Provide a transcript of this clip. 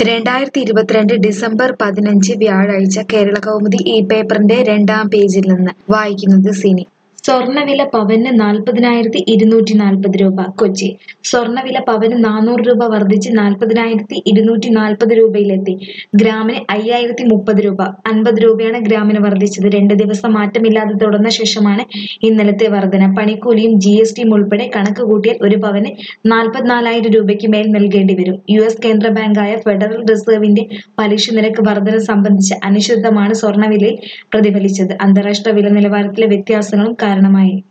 രണ്ടായിരത്തി ഇരുപത്തിരണ്ട് ഡിസംബർ പതിനഞ്ച് വ്യാഴാഴ്ച കേരള കൗമുദി ഈ പേപ്പറിന്റെ രണ്ടാം പേജിൽ നിന്ന് വായിക്കുന്നത് സിനി സ്വർണ്ണവില പവന് നാൽപ്പതിനായിരത്തി ഇരുന്നൂറ്റി നാൽപ്പത് രൂപ കൊച്ചി സ്വർണ്ണവില പവന് നാനൂറ് രൂപ വർദ്ധിച്ച് നാൽപ്പതിനായിരത്തി ഇരുന്നൂറ്റി നാൽപ്പത് രൂപയിലെത്തി ഗ്രാമിന് അയ്യായിരത്തി മുപ്പത് രൂപ അൻപത് രൂപയാണ് ഗ്രാമിന് വർദ്ധിച്ചത് രണ്ട് ദിവസം മാറ്റമില്ലാതെ തുടർന്ന ശേഷമാണ് ഇന്നലത്തെ വർധന പണിക്കൂലിയും ജി എസ് ടിയും ഉൾപ്പെടെ കണക്ക് കൂട്ടിയാൽ ഒരു പവന് നാൽപ്പത്തിനാലായിരം രൂപയ്ക്ക് മേൽ നൽകേണ്ടി വരും യു എസ് കേന്ദ്ര ബാങ്കായ ഫെഡറൽ റിസർവിന്റെ പലിശ നിരക്ക് വർധന സംബന്ധിച്ച അനിശ്ചിതമാണ് സ്വർണ്ണവിലയിൽ പ്രതിഫലിച്ചത് അന്താരാഷ്ട്ര വില നിലവാരത്തിലെ വ്യത്യാസങ്ങളും കാരണമായി